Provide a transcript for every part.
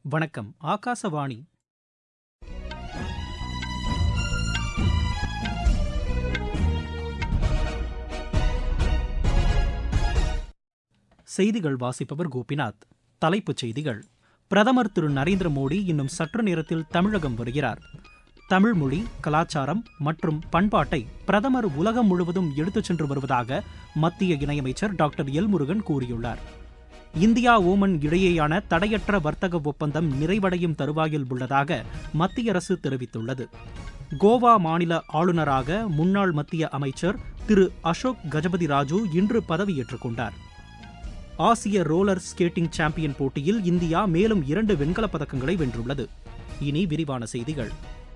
வணக்கம் ஆகாசவாணி செய்திகள் வாசிப்பவர் கோபிநாத் தலைப்புச் செய்திகள் பிரதமர் திரு நரேந்திர மோடி இன்னும் சற்று நேரத்தில் தமிழகம் வருகிறார் தமிழ் மொழி கலாச்சாரம் மற்றும் பண்பாட்டை பிரதமர் உலகம் முழுவதும் எடுத்துச் சென்று வருவதாக மத்திய இணையமைச்சர் டாக்டர் எல் முருகன் கூறியுள்ளார் இந்தியா ஓமன் இடையேயான தடையற்ற வர்த்தக ஒப்பந்தம் நிறைவடையும் தருவாயில் உள்ளதாக மத்திய அரசு தெரிவித்துள்ளது கோவா மாநில ஆளுநராக முன்னாள் மத்திய அமைச்சர் திரு அசோக் கஜபதி ராஜு இன்று பதவியேற்றுக் கொண்டார் ஆசிய ரோலர் ஸ்கேட்டிங் சாம்பியன் போட்டியில் இந்தியா மேலும் இரண்டு வெண்கலப் பதக்கங்களை வென்றுள்ளது இனி விரிவான செய்திகள்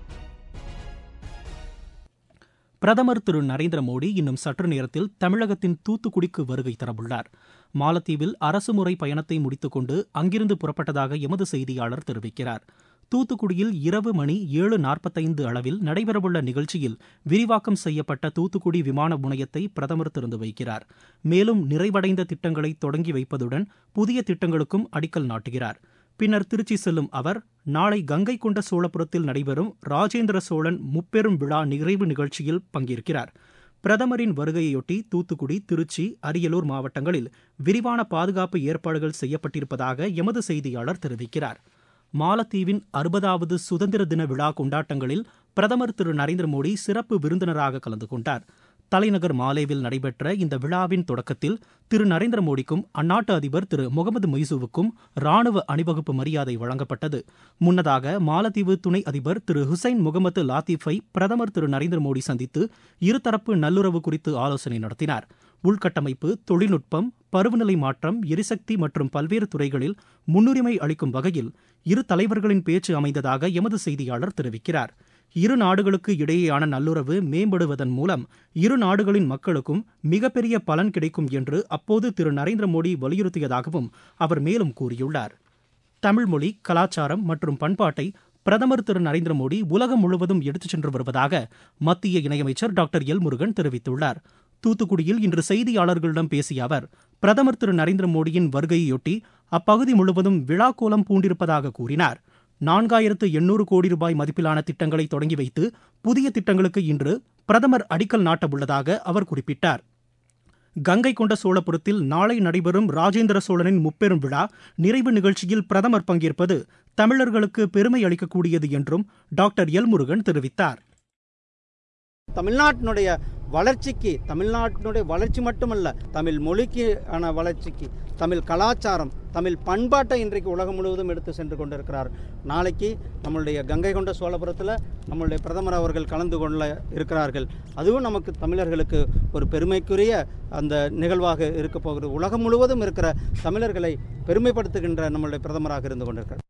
பிரதமர் திரு நரேந்திர மோடி இன்னும் சற்று நேரத்தில் தமிழகத்தின் தூத்துக்குடிக்கு வருகை தரவுள்ளார் மாலத்தீவில் அரசுமுறை பயணத்தை முடித்துக்கொண்டு அங்கிருந்து புறப்பட்டதாக எமது செய்தியாளர் தெரிவிக்கிறார் தூத்துக்குடியில் இரவு மணி ஏழு நாற்பத்தைந்து அளவில் நடைபெறவுள்ள நிகழ்ச்சியில் விரிவாக்கம் செய்யப்பட்ட தூத்துக்குடி விமான முனையத்தை பிரதமர் திறந்து வைக்கிறார் மேலும் நிறைவடைந்த திட்டங்களை தொடங்கி வைப்பதுடன் புதிய திட்டங்களுக்கும் அடிக்கல் நாட்டுகிறார் பின்னர் திருச்சி செல்லும் அவர் நாளை கங்கை கொண்ட சோழபுரத்தில் நடைபெறும் ராஜேந்திர சோழன் முப்பெரும் விழா நிறைவு நிகழ்ச்சியில் பங்கேற்கிறார் பிரதமரின் வருகையொட்டி தூத்துக்குடி திருச்சி அரியலூர் மாவட்டங்களில் விரிவான பாதுகாப்பு ஏற்பாடுகள் செய்யப்பட்டிருப்பதாக எமது செய்தியாளர் தெரிவிக்கிறார் மாலத்தீவின் அறுபதாவது சுதந்திர தின விழா கொண்டாட்டங்களில் பிரதமர் திரு நரேந்திர மோடி சிறப்பு விருந்தினராக கலந்து கொண்டார் தலைநகர் மாலேவில் நடைபெற்ற இந்த விழாவின் தொடக்கத்தில் திரு நரேந்திர மோடிக்கும் அந்நாட்டு அதிபர் திரு முகமது மொய்சூவுக்கும் ராணுவ அணிவகுப்பு மரியாதை வழங்கப்பட்டது முன்னதாக மாலத்தீவு துணை அதிபர் திரு ஹுசைன் முகமது லாத்திஃபை பிரதமர் திரு நரேந்திர மோடி சந்தித்து இருதரப்பு நல்லுறவு குறித்து ஆலோசனை நடத்தினார் உள்கட்டமைப்பு தொழில்நுட்பம் பருவநிலை மாற்றம் எரிசக்தி மற்றும் பல்வேறு துறைகளில் முன்னுரிமை அளிக்கும் வகையில் இரு தலைவர்களின் பேச்சு அமைந்ததாக எமது செய்தியாளர் தெரிவிக்கிறார் இரு நாடுகளுக்கு இடையேயான நல்லுறவு மேம்படுவதன் மூலம் இரு நாடுகளின் மக்களுக்கும் மிகப்பெரிய பலன் கிடைக்கும் என்று அப்போது திரு நரேந்திர மோடி வலியுறுத்தியதாகவும் அவர் மேலும் கூறியுள்ளார் தமிழ்மொழி கலாச்சாரம் மற்றும் பண்பாட்டை பிரதமர் திரு நரேந்திர மோடி உலகம் முழுவதும் எடுத்துச் சென்று வருவதாக மத்திய இணையமைச்சர் டாக்டர் எல் முருகன் தெரிவித்துள்ளார் தூத்துக்குடியில் இன்று செய்தியாளர்களிடம் பேசிய அவர் பிரதமர் திரு நரேந்திர மோடியின் வருகையொட்டி அப்பகுதி முழுவதும் விழாக்கோலம் பூண்டிருப்பதாக கூறினார் நான்காயிரத்து எண்ணூறு கோடி ரூபாய் மதிப்பிலான திட்டங்களை தொடங்கி வைத்து புதிய திட்டங்களுக்கு இன்று பிரதமர் அடிக்கல் நாட்டவுள்ளதாக அவர் குறிப்பிட்டார் கங்கை கொண்ட சோழபுரத்தில் நாளை நடைபெறும் ராஜேந்திர சோழனின் முப்பெரும் விழா நிறைவு நிகழ்ச்சியில் பிரதமர் பங்கேற்பது தமிழர்களுக்கு பெருமை அளிக்கக்கூடியது என்றும் டாக்டர் எல் முருகன் தெரிவித்தார் தமிழ்நாட்டினுடைய வளர்ச்சிக்கு தமிழ்நாட்டினுடைய வளர்ச்சி மட்டுமல்ல தமிழ் மொழிக்கு ஆன வளர்ச்சிக்கு தமிழ் கலாச்சாரம் தமிழ் பண்பாட்டை இன்றைக்கு உலகம் முழுவதும் எடுத்து சென்று கொண்டிருக்கிறார் நாளைக்கு நம்மளுடைய கங்கை கொண்ட சோழபுரத்தில் நம்மளுடைய பிரதமர் அவர்கள் கலந்து கொள்ள இருக்கிறார்கள் அதுவும் நமக்கு தமிழர்களுக்கு ஒரு பெருமைக்குரிய அந்த நிகழ்வாக இருக்க போகிறது உலகம் முழுவதும் இருக்கிற தமிழர்களை பெருமைப்படுத்துகின்ற நம்மளுடைய பிரதமராக இருந்து கொண்டிருக்கிறார்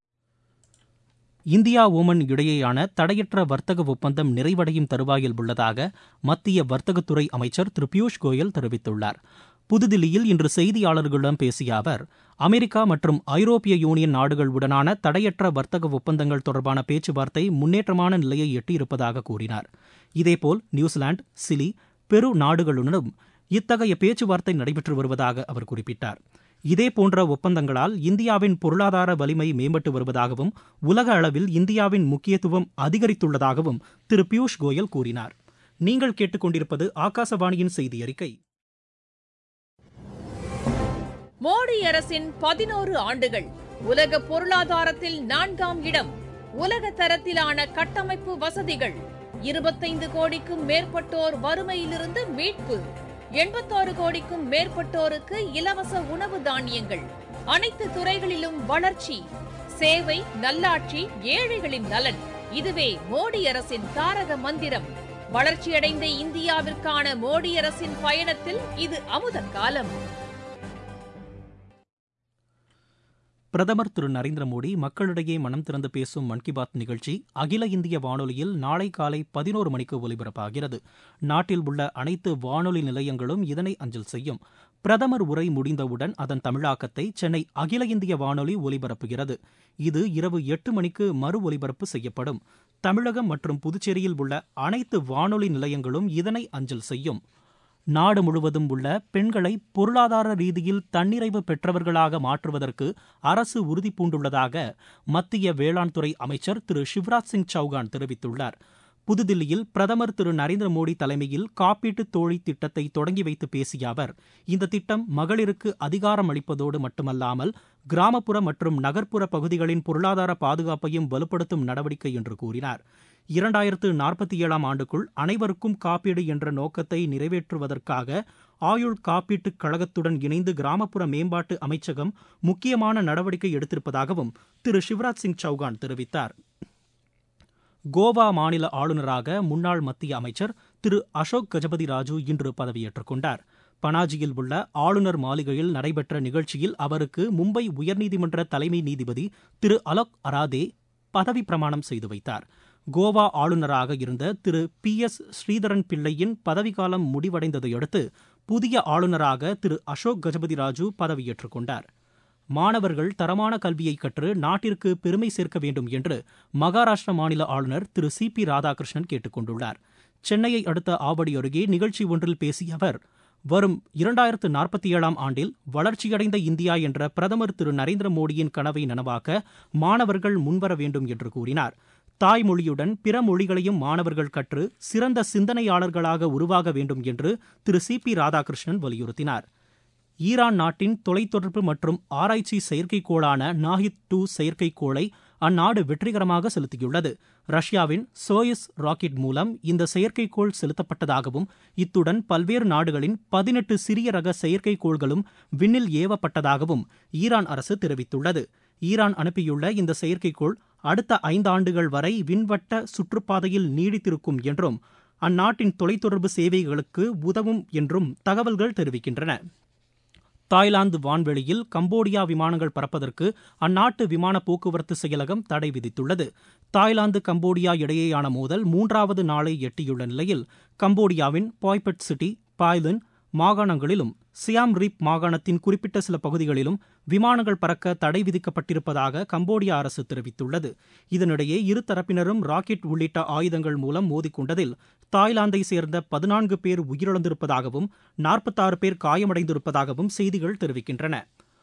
இந்தியா ஓமன் இடையேயான தடையற்ற வர்த்தக ஒப்பந்தம் நிறைவடையும் தருவாயில் உள்ளதாக மத்திய வர்த்தகத்துறை அமைச்சர் திரு பியூஷ் கோயல் தெரிவித்துள்ளார் புதுதில்லியில் இன்று செய்தியாளர்களிடம் பேசிய அவர் அமெரிக்கா மற்றும் ஐரோப்பிய யூனியன் நாடுகளுடனான தடையற்ற வர்த்தக ஒப்பந்தங்கள் தொடர்பான பேச்சுவார்த்தை முன்னேற்றமான நிலையை எட்டியிருப்பதாக கூறினார் இதேபோல் நியூசிலாந்து சிலி பெரு நாடுகளுடனும் இத்தகைய பேச்சுவார்த்தை நடைபெற்று வருவதாக அவர் குறிப்பிட்டார் இதேபோன்ற ஒப்பந்தங்களால் இந்தியாவின் பொருளாதார வலிமை மேம்பட்டு வருவதாகவும் உலக அளவில் இந்தியாவின் முக்கியத்துவம் அதிகரித்துள்ளதாகவும் திரு பியூஷ் கோயல் கூறினார் நீங்கள் கேட்டுக்கொண்டிருப்பது ஆகாசவாணியின் செய்தி அறிக்கை மோடி அரசின் பதினோரு ஆண்டுகள் உலக பொருளாதாரத்தில் நான்காம் இடம் உலக தரத்திலான கட்டமைப்பு வசதிகள் இருபத்தைந்து கோடிக்கும் மேற்பட்டோர் வறுமையிலிருந்து மீட்பு எண்பத்தாறு கோடிக்கும் மேற்பட்டோருக்கு இலவச உணவு தானியங்கள் அனைத்து துறைகளிலும் வளர்ச்சி சேவை நல்லாட்சி ஏழைகளின் நலன் இதுவே மோடி அரசின் தாரக மந்திரம் வளர்ச்சியடைந்த இந்தியாவிற்கான மோடி அரசின் பயணத்தில் இது அமுத காலம் பிரதமர் திரு நரேந்திர மோடி மக்களிடையே மனம் திறந்து பேசும் மன் கி பாத் நிகழ்ச்சி அகில இந்திய வானொலியில் நாளை காலை பதினோரு மணிக்கு ஒலிபரப்பாகிறது நாட்டில் உள்ள அனைத்து வானொலி நிலையங்களும் இதனை அஞ்சல் செய்யும் பிரதமர் உரை முடிந்தவுடன் அதன் தமிழாக்கத்தை சென்னை அகில இந்திய வானொலி ஒலிபரப்புகிறது இது இரவு எட்டு மணிக்கு மறு ஒலிபரப்பு செய்யப்படும் தமிழகம் மற்றும் புதுச்சேரியில் உள்ள அனைத்து வானொலி நிலையங்களும் இதனை அஞ்சல் செய்யும் நாடு முழுவதும் உள்ள பெண்களை பொருளாதார ரீதியில் தன்னிறைவு பெற்றவர்களாக மாற்றுவதற்கு அரசு உறுதி பூண்டுள்ளதாக மத்திய வேளாண் துறை அமைச்சர் திரு சிவராஜ் சிங் சௌகான் தெரிவித்துள்ளார் புதுதில்லியில் பிரதமர் திரு நரேந்திர மோடி தலைமையில் காப்பீட்டு தோழி திட்டத்தை தொடங்கி வைத்து பேசிய அவர் இந்த திட்டம் மகளிருக்கு அதிகாரம் அளிப்பதோடு மட்டுமல்லாமல் கிராமப்புற மற்றும் நகர்ப்புற பகுதிகளின் பொருளாதார பாதுகாப்பையும் வலுப்படுத்தும் நடவடிக்கை என்று கூறினார் இரண்டாயிரத்து நாற்பத்தி ஏழாம் ஆண்டுக்குள் அனைவருக்கும் காப்பீடு என்ற நோக்கத்தை நிறைவேற்றுவதற்காக ஆயுள் காப்பீட்டுக் கழகத்துடன் இணைந்து கிராமப்புற மேம்பாட்டு அமைச்சகம் முக்கியமான நடவடிக்கை எடுத்திருப்பதாகவும் திரு சிவராஜ் சிங் சௌகான் தெரிவித்தார் கோவா மாநில ஆளுநராக முன்னாள் மத்திய அமைச்சர் திரு அசோக் கஜபதி ராஜு இன்று பதவியேற்றுக் கொண்டார் பனாஜியில் உள்ள ஆளுநர் மாளிகையில் நடைபெற்ற நிகழ்ச்சியில் அவருக்கு மும்பை உயர்நீதிமன்ற தலைமை நீதிபதி திரு அலோக் அராதே பதவி பிரமாணம் செய்து வைத்தார் கோவா ஆளுநராக இருந்த திரு பி எஸ் ஸ்ரீதரன் பிள்ளையின் பதவிக்காலம் முடிவடைந்ததையடுத்து புதிய ஆளுநராக திரு அசோக் கஜபதி ராஜு பதவியேற்றுக் கொண்டார் மாணவர்கள் தரமான கல்வியை கற்று நாட்டிற்கு பெருமை சேர்க்க வேண்டும் என்று மகாராஷ்டிர மாநில ஆளுநர் திரு சி பி ராதாகிருஷ்ணன் கேட்டுக் கொண்டுள்ளார் சென்னையை அடுத்த ஆவடி அருகே நிகழ்ச்சி ஒன்றில் பேசிய அவர் வரும் இரண்டாயிரத்து நாற்பத்தி ஏழாம் ஆண்டில் வளர்ச்சியடைந்த இந்தியா என்ற பிரதமர் திரு நரேந்திர மோடியின் கனவை நனவாக்க மாணவர்கள் முன்வர வேண்டும் என்று கூறினார் தாய்மொழியுடன் பிற மொழிகளையும் மாணவர்கள் கற்று சிறந்த சிந்தனையாளர்களாக உருவாக வேண்டும் என்று திரு சி பி ராதாகிருஷ்ணன் வலியுறுத்தினார் ஈரான் நாட்டின் தொலைத்தொடர்பு மற்றும் ஆராய்ச்சி செயற்கைக்கோளான நாஹித் டூ செயற்கைக்கோளை அந்நாடு வெற்றிகரமாக செலுத்தியுள்ளது ரஷ்யாவின் சோயிஸ் ராக்கெட் மூலம் இந்த செயற்கைக்கோள் செலுத்தப்பட்டதாகவும் இத்துடன் பல்வேறு நாடுகளின் பதினெட்டு சிறிய ரக செயற்கைக்கோள்களும் விண்ணில் ஏவப்பட்டதாகவும் ஈரான் அரசு தெரிவித்துள்ளது ஈரான் அனுப்பியுள்ள இந்த செயற்கைக்கோள் அடுத்த ஐந்தாண்டுகள் வரை விண்வட்ட சுற்றுப்பாதையில் நீடித்திருக்கும் என்றும் அந்நாட்டின் தொலைத்தொடர்பு சேவைகளுக்கு உதவும் என்றும் தகவல்கள் தெரிவிக்கின்றன தாய்லாந்து வான்வெளியில் கம்போடியா விமானங்கள் பறப்பதற்கு அந்நாட்டு விமான போக்குவரத்து செயலகம் தடை விதித்துள்ளது தாய்லாந்து கம்போடியா இடையேயான மோதல் மூன்றாவது நாளை எட்டியுள்ள நிலையில் கம்போடியாவின் பாய்பெட் சிட்டி பாய்லின் மாகாணங்களிலும் சியாம் ரீப் மாகாணத்தின் குறிப்பிட்ட சில பகுதிகளிலும் விமானங்கள் பறக்க தடை விதிக்கப்பட்டிருப்பதாக கம்போடியா அரசு தெரிவித்துள்ளது இதனிடையே இரு தரப்பினரும் ராக்கெட் உள்ளிட்ட ஆயுதங்கள் மூலம் மோதிக்கொண்டதில் தாய்லாந்தை சேர்ந்த பதினான்கு பேர் உயிரிழந்திருப்பதாகவும் நாற்பத்தாறு பேர் காயமடைந்திருப்பதாகவும் செய்திகள் தெரிவிக்கின்றன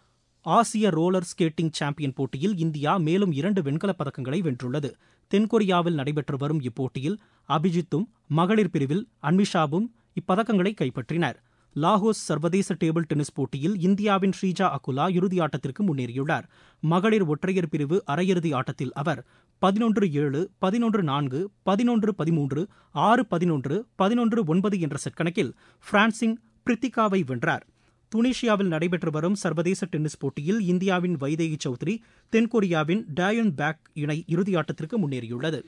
ஆசிய ரோலர் ஸ்கேட்டிங் சாம்பியன் போட்டியில் இந்தியா மேலும் இரண்டு வெண்கலப் பதக்கங்களை வென்றுள்ளது தென்கொரியாவில் நடைபெற்று வரும் இப்போட்டியில் அபிஜித்தும் மகளிர் பிரிவில் அன்மிஷாவும் இப்பதக்கங்களை கைப்பற்றினர் லாகோஸ் சர்வதேச டேபிள் டென்னிஸ் போட்டியில் இந்தியாவின் ஸ்ரீஜா அகுலா இறுதியாட்டத்திற்கு முன்னேறியுள்ளார் மகளிர் ஒற்றையர் பிரிவு அரையிறுதி ஆட்டத்தில் அவர் பதினொன்று ஏழு பதினொன்று நான்கு பதினொன்று பதிமூன்று ஆறு பதினொன்று பதினொன்று ஒன்பது என்ற செட் கணக்கில் பிரான்சின் பிரித்திகாவை வென்றார் துனிஷியாவில் நடைபெற்று வரும் சர்வதேச டென்னிஸ் போட்டியில் இந்தியாவின் வைதேகி சௌத்ரி தென்கொரியாவின் டயன் பேக் இணை இறுதியாட்டத்திற்கு முன்னேறியுள்ளது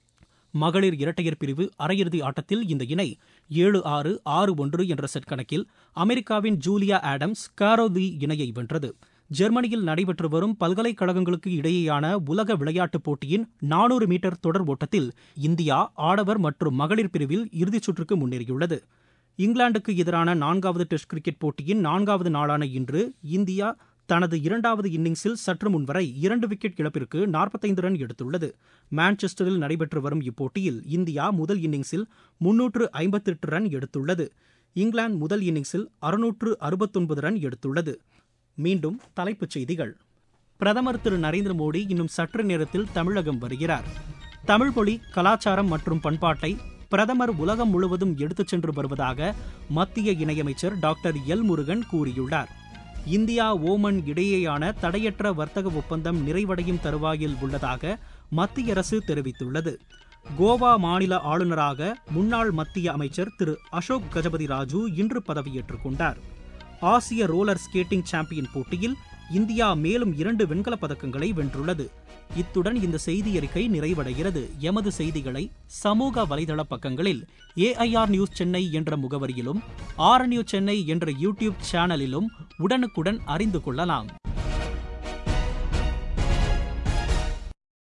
மகளிர் இரட்டையர் பிரிவு அரையிறுதி ஆட்டத்தில் இந்த இணை ஏழு ஆறு ஆறு ஒன்று என்ற செட் கணக்கில் அமெரிக்காவின் ஜூலியா ஆடம்ஸ் காரோலி இணையை வென்றது ஜெர்மனியில் நடைபெற்று வரும் பல்கலைக்கழகங்களுக்கு இடையேயான உலக விளையாட்டுப் போட்டியின் நானூறு மீட்டர் தொடர் ஓட்டத்தில் இந்தியா ஆடவர் மற்றும் மகளிர் பிரிவில் இறுதிச் சுற்றுக்கு முன்னேறியுள்ளது இங்கிலாந்துக்கு எதிரான நான்காவது டெஸ்ட் கிரிக்கெட் போட்டியின் நான்காவது நாளான இன்று இந்தியா தனது இரண்டாவது இன்னிங்ஸில் சற்று முன்வரை இரண்டு விக்கெட் இழப்பிற்கு நாற்பத்தைந்து ரன் எடுத்துள்ளது மான்செஸ்டரில் நடைபெற்று வரும் இப்போட்டியில் இந்தியா முதல் இன்னிங்ஸில் முன்னூற்று ஐம்பத்தெட்டு ரன் எடுத்துள்ளது இங்கிலாந்து முதல் இன்னிங்ஸில் அறுநூற்று அறுபத்தொன்பது ரன் எடுத்துள்ளது மீண்டும் தலைப்புச் செய்திகள் பிரதமர் திரு நரேந்திர மோடி இன்னும் சற்று நேரத்தில் தமிழகம் வருகிறார் தமிழ் மொழி கலாச்சாரம் மற்றும் பண்பாட்டை பிரதமர் உலகம் முழுவதும் எடுத்துச் சென்று வருவதாக மத்திய இணையமைச்சர் டாக்டர் எல் முருகன் கூறியுள்ளார் இந்தியா ஓமன் இடையேயான தடையற்ற வர்த்தக ஒப்பந்தம் நிறைவடையும் தருவாயில் உள்ளதாக மத்திய அரசு தெரிவித்துள்ளது கோவா மாநில ஆளுநராக முன்னாள் மத்திய அமைச்சர் திரு அசோக் கஜபதி ராஜு இன்று பதவியேற்றுக் கொண்டார் ஆசிய ரோலர் ஸ்கேட்டிங் சாம்பியன் போட்டியில் இந்தியா மேலும் இரண்டு வெண்கலப் பதக்கங்களை வென்றுள்ளது இத்துடன் இந்த செய்தி அறிக்கை நிறைவடைகிறது எமது செய்திகளை சமூக வலைதள பக்கங்களில் ஏஐஆர் நியூஸ் சென்னை என்ற முகவரியிலும் ஆர் நியூஸ் சென்னை என்ற யூடியூப் சேனலிலும் உடனுக்குடன் அறிந்து கொள்ளலாம்